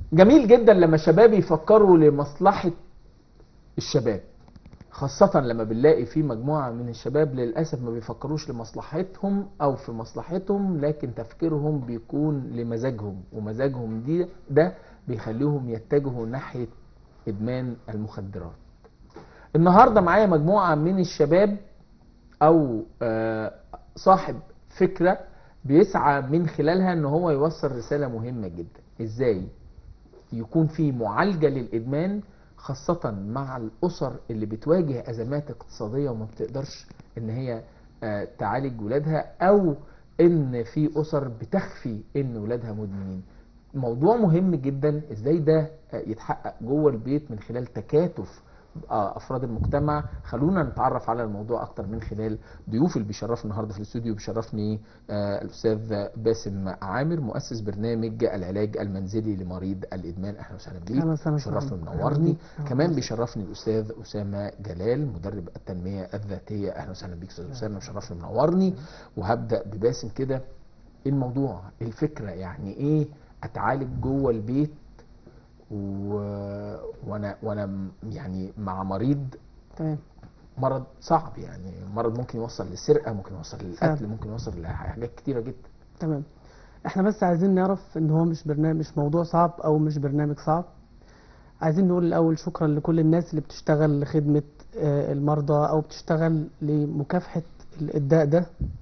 جميل جدا لما الشباب يفكروا لمصلحة الشباب خاصة لما بنلاقي في مجموعة من الشباب للأسف ما بيفكروش لمصلحتهم أو في مصلحتهم لكن تفكيرهم بيكون لمزاجهم ومزاجهم دي ده بيخليهم يتجهوا ناحية إدمان المخدرات النهاردة معايا مجموعة من الشباب أو آه، صاحب فكرة بيسعى من خلالها ان هو يوصل رسالة مهمة جدا ازاي يكون في معالجة للإدمان خاصة مع الأسر اللي بتواجه أزمات اقتصادية وما بتقدرش إن هي آه، تعالج ولادها أو إن في أسر بتخفي إن ولادها مدمنين موضوع مهم جدا إزاي ده آه، يتحقق جوه البيت من خلال تكاتف آه، افراد المجتمع خلونا نتعرف على الموضوع اكتر من خلال ضيوف اللي بيشرفني النهارده في الاستوديو بيشرفني آه، الاستاذ باسم عامر مؤسس برنامج العلاج المنزلي لمريض الادمان اهلا وسهلا بيك أهلا وسهلا شرفني وسهلا. منورني أهلا كمان وسهلا. بيشرفني الاستاذ اسامه جلال مدرب التنميه الذاتيه اهلا وسهلا بيك استاذ اسامه مشرفني منورني وهبدا بباسم كده إيه الموضوع الفكره يعني ايه اتعالج جوه البيت و... وانا وانا م- يعني مع مريض تمام مرض صعب يعني مرض ممكن يوصل للسرقه ممكن يوصل للقتل فعلا. ممكن يوصل لحاجات كتيره جدا تمام احنا بس عايزين نعرف ان هو مش برنامج مش موضوع صعب او مش برنامج صعب عايزين نقول الاول شكرا لكل الناس اللي بتشتغل لخدمة آه، المرضى او بتشتغل لمكافحة ال- الداء ده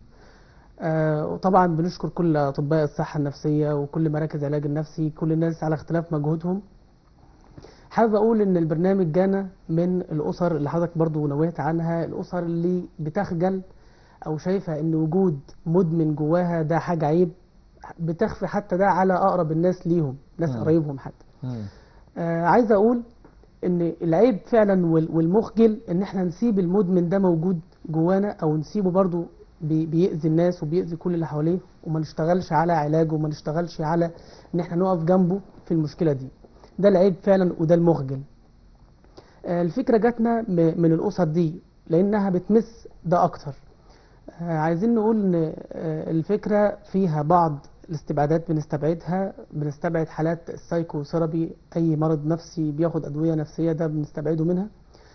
آه، وطبعا بنشكر كل اطباء الصحة النفسية وكل مراكز العلاج النفسي كل الناس على اختلاف مجهودهم حابب اقول ان البرنامج جانا من الاسر اللي حضرتك برضو نوهت عنها الاسر اللي بتخجل او شايفه ان وجود مدمن جواها ده حاجه عيب بتخفي حتى ده على اقرب الناس ليهم ناس مم. قرايبهم حتى آه عايز اقول ان العيب فعلا وال- والمخجل ان احنا نسيب المدمن ده موجود جوانا او نسيبه برضو بي- بيأذي الناس وبيأذي كل اللي حواليه وما نشتغلش على علاجه وما نشتغلش على ان احنا نقف جنبه في المشكله دي ده العيب فعلا وده المخجل آه، الفكره جاتنا م- من الاسر دي لانها بتمس ده اكتر آه، عايزين نقول ان آه، الفكره فيها بعض الاستبعادات بنستبعدها بنستبعد حالات السايكو ثيرابي اي مرض نفسي بياخد ادويه نفسيه ده بنستبعده منها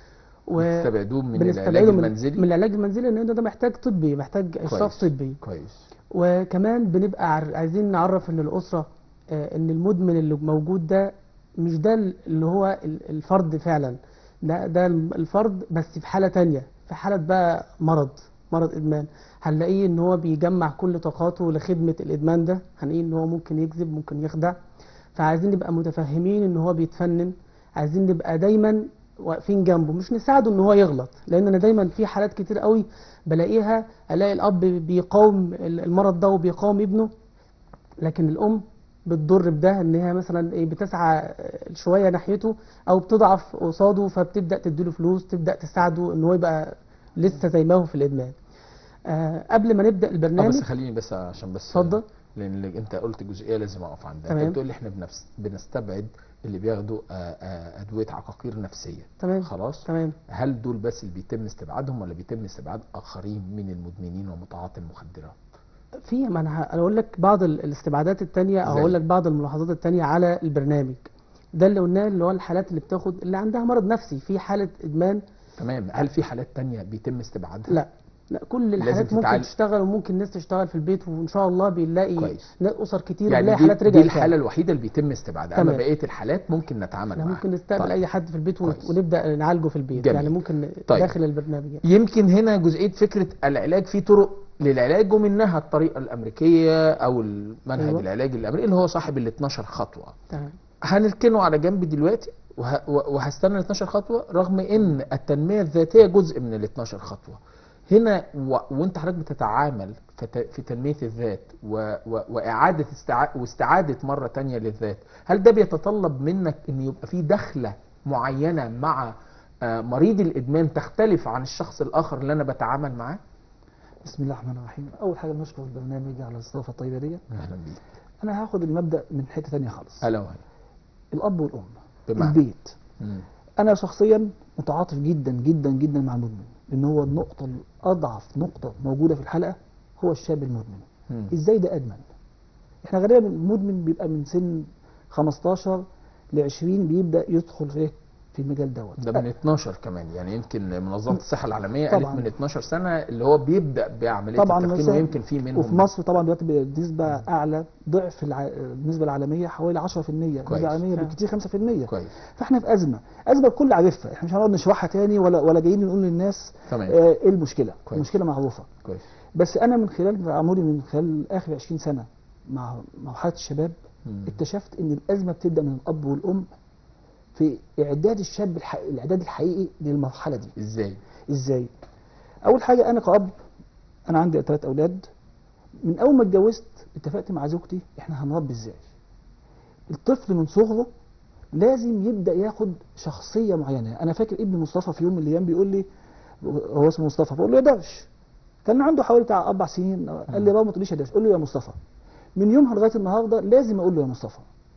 بتستبعدوه من بنستبعده العلاج من- المنزلي من العلاج المنزلي لان ده محتاج طبي محتاج اشراف كويس. طبي كويس وكمان بنبقى عر- عايزين نعرف ان الاسره آه، ان المدمن اللي موجود ده مش ده اللي هو ال- الفرد فعلا ده ده الفرد بس في حاله تانية في حاله بقى مرض مرض ادمان هنلاقيه ان هو بيجمع كل طاقاته لخدمه الادمان ده هنلاقيه ان هو ممكن يكذب ممكن يخدع فعايزين نبقى متفهمين ان هو بيتفنن عايزين نبقى دايما واقفين جنبه مش نساعده ان هو يغلط لان انا دايما في حالات كتير قوي بلاقيها الاقي الاب بيقاوم المرض ده وبيقاوم ابنه لكن الام بتضر بده ان هي مثلا ايه بتسعى شويه ناحيته او بتضعف قصاده فبتبدا تديله فلوس تبدا تساعده ان هو يبقى لسه زي ما هو في الادمان آه قبل ما نبدا اه البرنامج بس خليني بس عشان بس اتفضل. لان اللي انت قلت جزئيه لازم اقف عندها تمام. انت بتقول لي احنا بنفس بنستبعد اللي بياخدوا آه، آه، ادويه عقاقير نفسيه تمام خلاص تمام هل دول بس اللي بيتم استبعادهم ولا بيتم استبعاد اخرين من المدمنين ومتعاطي المخدرات في ما انا ه- أنا اقول لك بعض ال- الاستبعادات التانية او زي؟ اقول لك بعض الملاحظات التانية على البرنامج ده اللي قلناه اللي هو الحالات اللي بتاخد اللي عندها مرض نفسي في حالة ادمان تمام هل في حالات تانية بيتم استبعادها لا لا كل لازم الحالات ممكن تتعالج. تشتغل وممكن الناس تشتغل في البيت وان شاء الله بنلاقي كويس. ناس اسر كتير يعني بنلاقي دي, حالات دي رجعت الحاله تاني. الوحيده اللي بيتم استبعادها اما تمام. بقيه الحالات ممكن نتعامل احنا معاها ممكن نستقبل طيب. اي حد في البيت ون- كويس. ونبدا نعالجه في البيت جميل. يعني ممكن طيب. داخل البرنامج يعني. يمكن هنا جزئيه فكره العلاج في طرق للعلاج ومنها الطريقه الامريكيه او المنهج أيوة. العلاجي الامريكي اللي هو صاحب ال 12 خطوه تمام هنركنه على جنب دلوقتي وه... و- وهستنى ال 12 خطوه رغم ان التنميه الذاتيه جزء من ال 12 خطوه هنا و... وانت حضرتك بتتعامل في, ت... في تنميه الذات و... و... واعاده استع... واستعاده مره تانية للذات هل ده بيتطلب منك ان يبقى في دخله معينه مع آه، مريض الادمان تختلف عن الشخص الاخر اللي انا بتعامل معاه بسم الله الرحمن الرحيم اول حاجه بنشكر البرنامج على الاستضافه الطيبه دي اهلا بيك انا هاخد المبدا من حته ثانيه خالص اهلا وسهلا الاب والام بمعنى البيت مم. انا شخصيا متعاطف جدا جدا جدا مع المدمن لان هو النقطه الاضعف نقطه موجوده في الحلقه هو الشاب المدمن مم. ازاي ده ادمن احنا غالبا المدمن بيبقى من سن 15 ل 20 بيبدا يدخل في إيه؟ في المجال دوت ده من 12 كمان يعني يمكن منظمه الصحه العالميه قالت طبعاً. من 12 سنه اللي هو بيبدا بعمليه طبعاً التدخين مثلاً ويمكن في منهم وفي مصر طبعا دلوقتي بنسبه اعلى ضعف الع... النسبه العالميه حوالي 10% النسبه كويس. العالميه بالكثير 5% كويس فاحنا في ازمه ازمه الكل عارفها احنا مش هنقعد نشرحها تاني ولا ولا جايين نقول للناس تمام آه، ايه المشكله كويس. المشكله معروفه كويس بس انا من خلال تعاملي من خلال اخر 20 سنه مع مرحله الشباب مم. اكتشفت ان الازمه بتبدا من الاب والام في اعداد الشاب الح... الاعداد الحقيقي للمرحله دي ازاي ازاي اول حاجه انا كاب انا عندي ثلاث اولاد من اول ما اتجوزت اتفقت مع زوجتي احنا هنربي ازاي الطفل من صغره لازم يبدا ياخد شخصيه معينه انا فاكر ابن مصطفى في يوم من الايام بيقول لي هو اسمه مصطفى بقول له يا درش كان عنده حوالي بتاع اربع سنين قال لي بابا ما تقوليش يا درش قول له يا مصطفى من يومها لغايه النهارده لازم اقول له يا مصطفى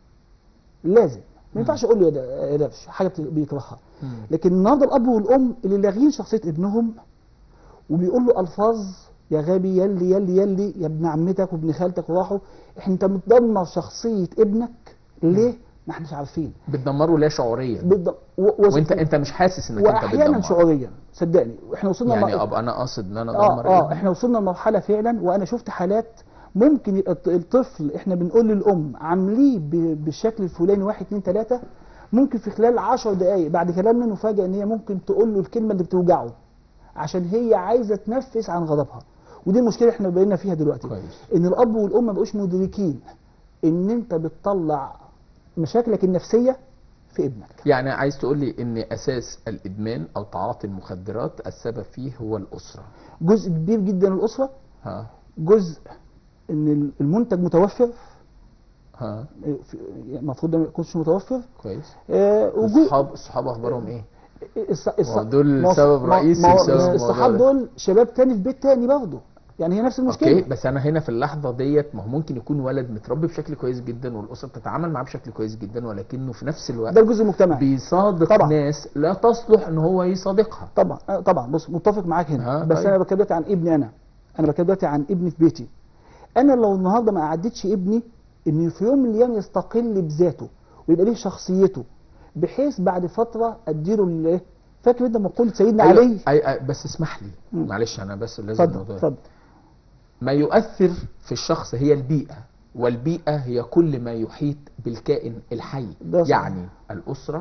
لازم ما ينفعش اقول له يا د- يا درش حاجه بت- بيكرهها مم. لكن النهارده الاب والام اللي لاغين شخصيه ابنهم وبيقول له الفاظ يا غبي يلي يلي يلي يا ابن عمتك وابن خالتك وراحوا احنا انت بتدمر شخصيه ابنك ليه؟ ما احناش عارفين بتدمره لا شعوريا بالض... و... و... وانت انت مش حاسس انك انت واحيانا بتدمر شعوريا صدقني احنا وصلنا يعني لم- اب انا قاصد ان انا اه ادمر اه ابني؟ احنا وصلنا لمرحله فعلا وانا شفت حالات ممكن يبقى الط- الطفل احنا بنقول للام عامليه ب- بالشكل الفلاني واحد اتنين تلاته ممكن في خلال عشر دقائق بعد كلامنا نفاجئ ان هي ممكن تقول له الكلمه اللي بتوجعه عشان هي عايزه تنفس عن غضبها ودي المشكله احنا بقينا فيها دلوقتي كويس ان الاب والام ما بقوش مدركين ان انت بتطلع مشاكلك النفسيه في ابنك يعني عايز تقول لي ان اساس الادمان او تعاطي المخدرات السبب فيه هو الاسره جزء كبير جدا من الاسره ها جزء ان المنتج متوفر ها في- المفروض ده ما يكونش متوفر كويس آه، وجو- الصحاب الصحاب اخبارهم ايه الص... الص... ما دول ما هو- سبب ما- رئيسي ما هو بسبب الموضوع الصحاب ده. دول شباب تاني في بيت تاني برضه يعني هي نفس المشكله اوكي بس انا هنا في اللحظه ديت ما هو ممكن يكون ولد متربي بشكل كويس جدا والاسره بتتعامل معاه بشكل كويس جدا ولكنه في نفس الوقت ده الجزء المجتمعي بيصادق طبعا. ناس لا تصلح ان هو يصادقها طبعا آه، طبعا بص متفق معاك هنا ها، بس طيب. انا بتكلم دلوقتي عن ابني انا انا بتكلم دلوقتي عن ابني في بيتي انا لو النهارده ما قعدتش ابني ان في يوم من الايام يستقل بذاته ويبقى ليه شخصيته بحيث بعد فتره اديله الايه فاكر انت لما قلت سيدنا أيوة، علي أي أي بس اسمح لي مم. معلش انا بس لازم اتفضل الموضوع اتفضل ما يؤثر في الشخص هي البيئة والبيئة هي كل ما يحيط بالكائن الحي ده صح. يعني الأسرة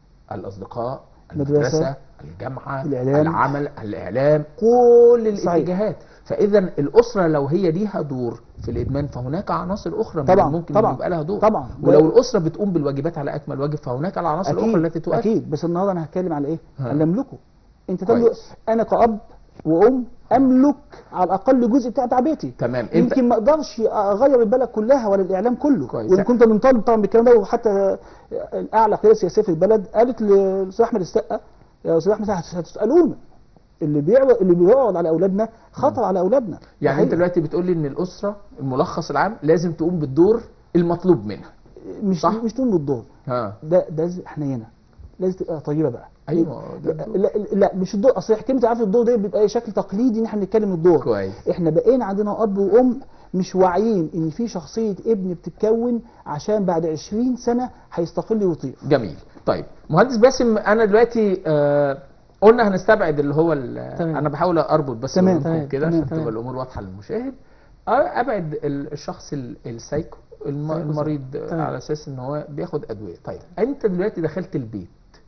الأصدقاء مدرسة، المدرسة الجامعة الإعلام. العمل الإعلام كل صحيح. الاتجاهات فإذا الأسرة لو هي ليها دور في الإدمان فهناك عناصر أخرى من طبعا، ممكن طبعا، يبقى لها دور طبعا. ولو ده- الأسرة بتقوم بالواجبات على أكمل واجب فهناك العناصر الأخرى اكيد التي تؤثر اكيد بس النهارده انا هتكلم على ايه ها. على املكه انت تملك كويس. انا كاب وام املك على الاقل جزء بتاع بتاع بيتي تمام انت يمكن ما اقدرش اغير البلد كلها ولا الاعلام كله كويس. وان كنت بنطالب طبعا بالكلام ده وحتى الاعلى قياده سياسيه في البلد قالت للاستاذ احمد السقا يا استاذ احمد السقا هتسالونا اللي بيعرض اللي بيقعد على اولادنا خطر على اولادنا يعني انت حقيقة. دلوقتي بتقول لي ان الاسره الملخص العام لازم تقوم بالدور المطلوب منها مش صح. مش تقوم بالدور ها ده ده ز- احنا هنا لازم تبقى طيبه بقى ايوه ده لا, الدور. لا, لا مش الدور اصل كلمه عارف الدور ده بيبقى شكل تقليدي ان احنا بنتكلم الدور كويس احنا بقينا عندنا اب وام مش واعيين ان في شخصيه ابن بتتكون عشان بعد 20 سنه هيستقل ويطير جميل طيب مهندس باسم انا دلوقتي آه قلنا هنستبعد اللي هو ال- تمام. انا بحاول اربط بس تمام، أموركم تمام، كده تمام، عشان تمام. تبقى الامور واضحه للمشاهد آه، ابعد ال- الشخص ال- السايكو الم- سايكو المريض تمام. على اساس ان هو بياخد ادويه طيب انت دلوقتي دخلت البيت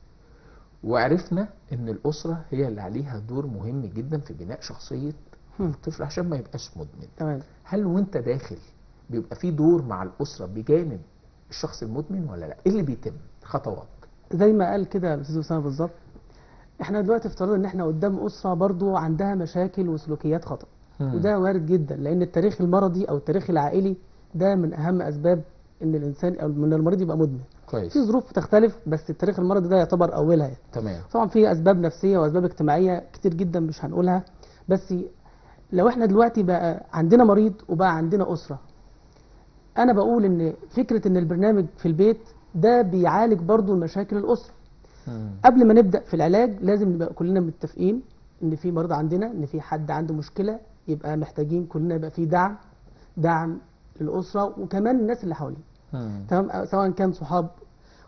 وعرفنا ان الاسره هي اللي عليها دور مهم جدا في بناء شخصيه هم. الطفل عشان ما يبقاش مدمن تمام هل وانت داخل بيبقى في دور مع الاسره بجانب الشخص المدمن ولا لا؟ ايه اللي بيتم؟ خطوات زي ما قال كده الاستاذ اسامه بالظبط احنا دلوقتي افترضنا ان احنا قدام اسره برضو عندها مشاكل وسلوكيات خطا وده وارد جدا لان التاريخ المرضي او التاريخ العائلي ده من اهم اسباب ان الانسان او من المريض يبقى مدمن كويس في ظروف بتختلف بس التاريخ المرضي ده يعتبر اولها يعني. تمام طبعا في اسباب نفسيه واسباب اجتماعيه كتير جدا مش هنقولها بس لو احنا دلوقتي بقى عندنا مريض وبقى عندنا اسره انا بقول ان فكره ان البرنامج في البيت ده بيعالج برضو مشاكل الاسره مم. قبل ما نبدا في العلاج لازم نبقى كلنا متفقين ان في مرضى عندنا ان في حد عنده مشكله يبقى محتاجين كلنا يبقى في دعم دعم للاسره وكمان الناس اللي حواليه مم. تمام سواء كان صحاب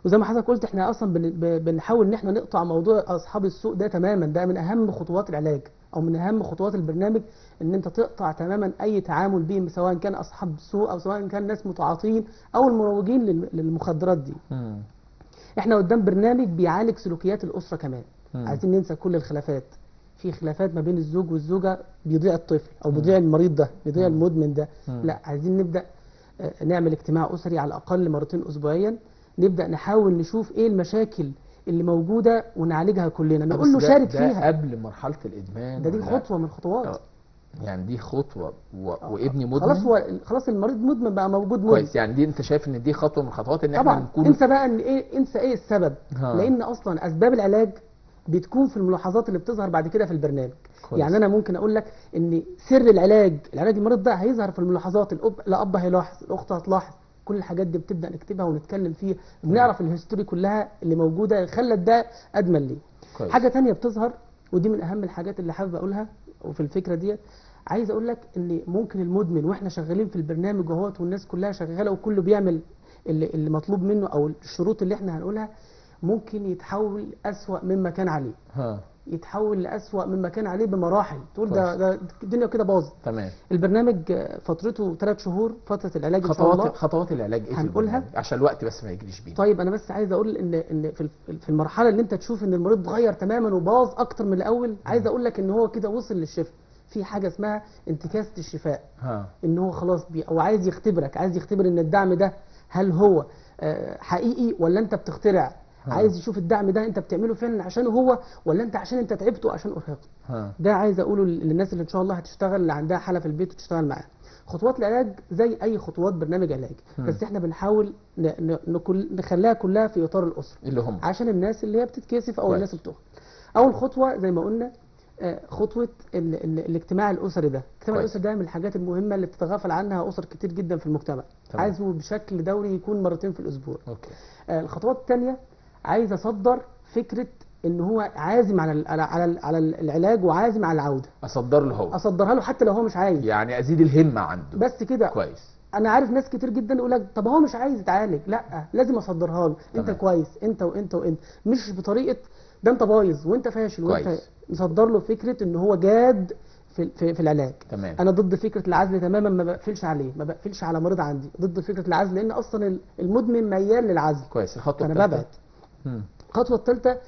وزي ما حضرتك قلت احنا اصلا بن- ب- بنحاول ان احنا نقطع موضوع اصحاب السوء ده تماما ده من اهم خطوات العلاج او من اهم خطوات البرنامج ان انت تقطع تماما اي تعامل بيهم سواء كان اصحاب سوء او سواء كان ناس متعاطين او المروجين لل- للمخدرات دي مم. احنا قدام برنامج بيعالج سلوكيات الاسره كمان مم. عايزين ننسى كل الخلافات في خلافات ما بين الزوج والزوجه بيضيع الطفل او بيضيع المريض ده بيضيع المدمن ده مم. لا عايزين نبدا آه، نعمل اجتماع اسري على الاقل مرتين اسبوعيا نبدا نحاول نشوف ايه المشاكل اللي موجوده ونعالجها كلنا بس نقول له ده- شارك ده فيها قبل مرحله الادمان ده دي ولا- خطوه من الخطوات آه. يعني دي خطوه و... وابني مدمن خلاص هو خلاص المريض مدمن بقى موجود مدمن كويس يعني دي انت شايف ان دي خطوه من الخطوات ان احنا طبعا نكون انسى بقى ان ايه انسى ايه السبب ها. لان اصلا اسباب العلاج بتكون في الملاحظات اللي بتظهر بعد كده في البرنامج كويس. يعني انا ممكن اقول لك ان سر العلاج العلاج المريض ده هيظهر في الملاحظات الاب الاب هيلاحظ الاخت هتلاحظ كل الحاجات دي بتبدا نكتبها ونتكلم فيها بنعرف الهيستوري كلها اللي موجوده خلت ده ادمن ليه كويس. حاجه تانية بتظهر ودي من اهم الحاجات اللي حابب اقولها وفي الفكره ديت عايز اقول لك ان ممكن المدمن واحنا شغالين في البرنامج اهوت والناس كلها شغاله وكله بيعمل اللي, اللي مطلوب منه او الشروط اللي احنا هنقولها ممكن يتحول اسوأ مما كان عليه ها يتحول لأسوأ مما كان عليه بمراحل تقول ده, كويس. ده الدنيا كده باظت تمام البرنامج آه، فترته ثلاث شهور فتره العلاج ان شاء خطوات الله خطوات العلاج ايه في هنقولها؟ البرنامج؟ عشان الوقت بس ما يجريش بينا طيب انا بس عايز اقول ان ان في ال- في المرحله اللي انت تشوف ان المريض اتغير تماما وباظ اكتر من الاول عايز اقول لك ان هو كده وصل للشفاء في حاجه اسمها انتكاسه الشفاء ها ان هو خلاص بي او عايز يختبرك عايز يختبر ان الدعم ده هل هو آه، حقيقي ولا انت بتخترع ها. عايز يشوف الدعم ده انت بتعمله فعلا عشانه هو ولا انت عشان انت تعبت وعشان ارهقت ها ده عايز اقوله للناس اللي ان شاء الله هتشتغل اللي عندها حاله في البيت وتشتغل معاها خطوات العلاج زي اي خطوات برنامج علاج بس احنا بنحاول ن- ن- نكل- نخليها كلها في اطار الاسره اللي هم عشان الناس اللي هي بتتكسف او كويس. الناس اللي بتخرج اول خطوه زي ما قلنا آه، خطوه ال ال الاجتماع الاسري ده الاجتماع كويس. الاسري ده من الحاجات المهمه اللي بتتغافل عنها اسر كتير جدا في المجتمع تمام. عايزه بشكل دوري يكون مرتين في الاسبوع اوكي آه، الخطوات الثانيه عايز اصدر فكره ان هو عازم على ال- على على, ال- على العلاج وعازم على العوده اصدر له هو اصدرها له حتى لو هو مش عايز يعني ازيد الهمه عنده بس كده كويس انا عارف ناس كتير جدا يقول لك طب هو مش عايز يتعالج لا لازم اصدرها له انت تمام. كويس انت وانت وانت مش بطريقه ده انت بايظ وانت فاشل وانت كويس. نصدر له فكره ان هو جاد في في, في العلاج تمام انا ضد فكره العزل تماما ما بقفلش عليه ما بقفلش على مريض عندي ضد فكره العزل لان اصلا ال- المدمن ميال للعزل كويس الخطوه فانا الثالثة؟ ببعد مم. الخطوه الثالثه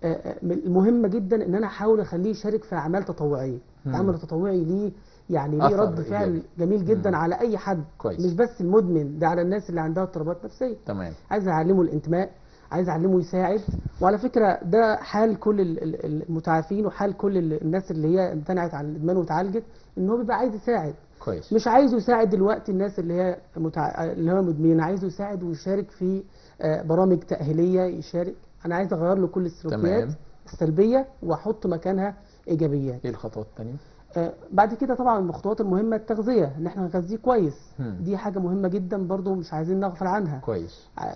المهمه جدا ان انا احاول اخليه يشارك في اعمال تطوعيه مم. العمل التطوعي ليه يعني ليه أثر رد فعل إيجابي. جميل جدا مم. على اي حد كويس. مش بس المدمن ده على الناس اللي عندها اضطرابات نفسيه تمام عايز اعلمه الانتماء عايز اعلمه يساعد وعلى فكره ده حال كل ال- ال- المتعافين وحال كل ال- الناس اللي هي امتنعت عن الادمان وتعالجت ان هو بيبقى عايز يساعد كويس مش عايزه يساعد دلوقتي الناس اللي هي متع... اللي هو مدمنين عايزه يساعد ويشارك في آه، برامج تأهيلية يشارك انا عايز اغير له كل السلوكيات تمام. السلبية واحط مكانها ايجابيات ايه الخطوات الثانيه آه، بعد كده طبعا من الخطوات المهمة التغذية ان احنا نغذيه كويس مم. دي حاجة مهمة جدا برضو مش عايزين نغفل عنها كويس آه،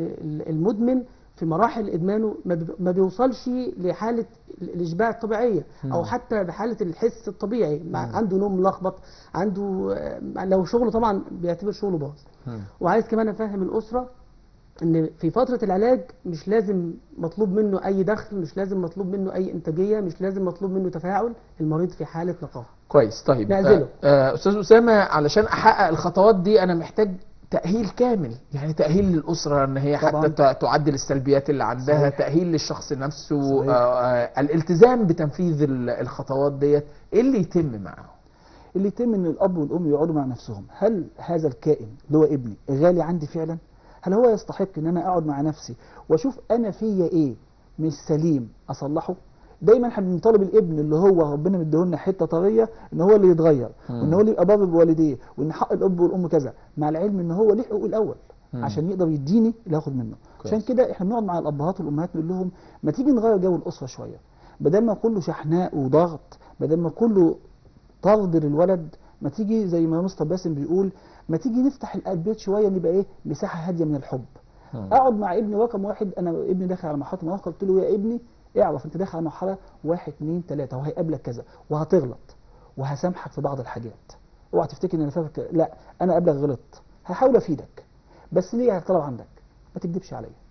المدمن في مراحل ادمانه ما بي- ما بيوصلش لحاله الاشباع الطبيعيه او مم. حتى بحاله الحس الطبيعي مع- عنده نوم ملخبط عنده آه، لو شغله طبعا بيعتبر شغله باظ مم. وعايز كمان افهم الاسره ان في فتره العلاج مش لازم مطلوب منه اي دخل مش لازم مطلوب منه اي انتاجيه مش لازم مطلوب منه تفاعل المريض في حاله نقاهه كويس طيب نعزله. آه، آه، استاذ اسامه علشان احقق الخطوات دي انا محتاج تأهيل كامل يعني تأهيل للأسرة ان هي حتى طبعاً. ت- تعدل السلبيات اللي عندها صحيح. تأهيل للشخص نفسه صحيح. آه، آه، الالتزام بتنفيذ ال- الخطوات ديت ايه اللي يتم معاهم اللي يتم ان الاب والام يقعدوا مع نفسهم هل هذا الكائن اللي هو ابني غالي عندي فعلا هل هو يستحق ان انا اقعد مع نفسي واشوف انا فيا ايه مش سليم اصلحه دايما احنا بنطالب الابن اللي هو ربنا مديهولنا حته طريه ان هو اللي يتغير مم. وان هو اللي يبقى بار بوالديه وان حق الاب والام كذا مع العلم ان هو ليه حقوق الاول مم. عشان يقدر يديني اللي هاخد منه كويس. عشان كده احنا بنقعد مع الابهات والامهات نقول لهم ما تيجي نغير جو الاسره شويه بدل ما كله شحناء وضغط بدل ما كله طرد للولد ما تيجي زي ما مستر باسم بيقول ما تيجي نفتح البيت شويه نبقى ايه مساحه هاديه من الحب مم. اقعد مع ابني رقم واحد انا ابني داخل على مرحله مراهقه قلت له يا ابني اعرف انت داخل على مرحله واحد اتنين تلاته وهيقابلك كذا وهتغلط وهسامحك في بعض الحاجات اوعى تفتكر ان انا فاكر لا انا قبلك غلط هحاول افيدك بس ليه هطلب عندك ما تكذبش عليا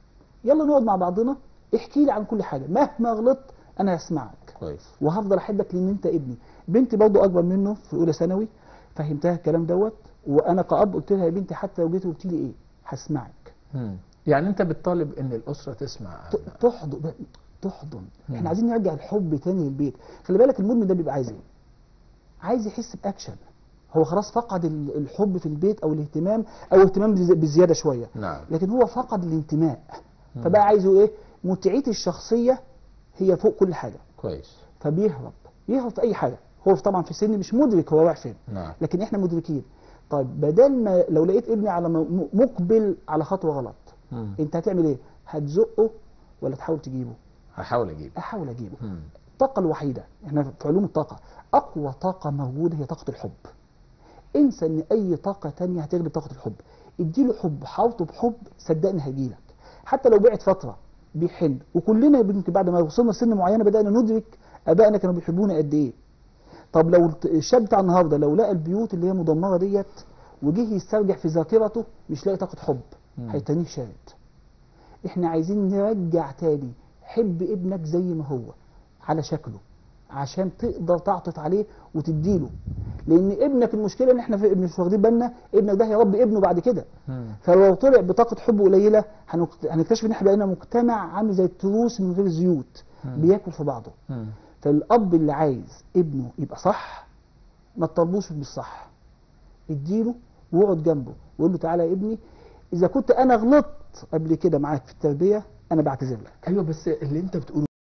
يلا نقعد مع بعضنا احكي لي عن كل حاجه مهما غلطت انا هسمعك كويس وهفضل احبك لان انت ابني بنتي برضه اكبر منه في اولى ثانوي فهمتها الكلام دوت وانا كأب قلت لها يا بنتي حتى لو جيت قلت لي ايه هسمعك مم. يعني انت بتطالب ان الاسره تسمع ت- تحضن تحضن مم. احنا عايزين نرجع الحب تاني للبيت خلي بالك المدمن ده بيبقى عايز ايه عايز يحس باكشن هو خلاص فقد ال- الحب في البيت او الاهتمام او اهتمام بزي- بزياده شويه نعم لكن هو فقد الانتماء مم. فبقى عايزه ايه متعتي الشخصيه هي فوق كل حاجه كويس فبيهرب يهرب في اي حاجه هو طبعا في سن مش مدرك هو رايح فين نعم لكن احنا مدركين طيب بدل ما لو لقيت ابني على م- مقبل على خطوه غلط مم. انت هتعمل ايه هتزقه ولا تحاول تجيبه هحاول اجيب احاول اجيبه مم. الطاقه الوحيده احنا في علوم الطاقه اقوى طاقه موجوده هي طاقه الحب انسى ان اي طاقه تانية هتغلب طاقه الحب اديله حب حاوطه بحب صدقني هيجيلك حتى لو بعد فتره بيحن وكلنا يمكن بعد ما وصلنا لسن معينه بدانا ندرك ابائنا كانوا بيحبونا قد ايه طب لو الت- الشاب بتاع النهارده لو لقى البيوت اللي هي مدمره ديت وجه يسترجع في ذاكرته مش لاقي طاقه حب مم. هيتنيه شارد احنا عايزين نرجع تاني حب ابنك زي ما هو على شكله عشان تقدر تعطف عليه وتديله لان ابنك المشكله ان احنا في- مش واخدين بالنا ابنك ده هيربي ابنه بعد كده مم. فلو طلع بطاقه حب قليله هنك- هنكتشف ان احنا بقينا مجتمع عامل زي التروس من غير زيوت مم. بياكل في بعضه مم. فالاب اللي عايز ابنه يبقى صح ما تطلبوش بالصح اديله واقعد جنبه وقول له تعالى يا ابني اذا كنت انا غلطت قبل كده معاك في التربيه انا بعتذر لك ايوه بس اللي انت بتقوله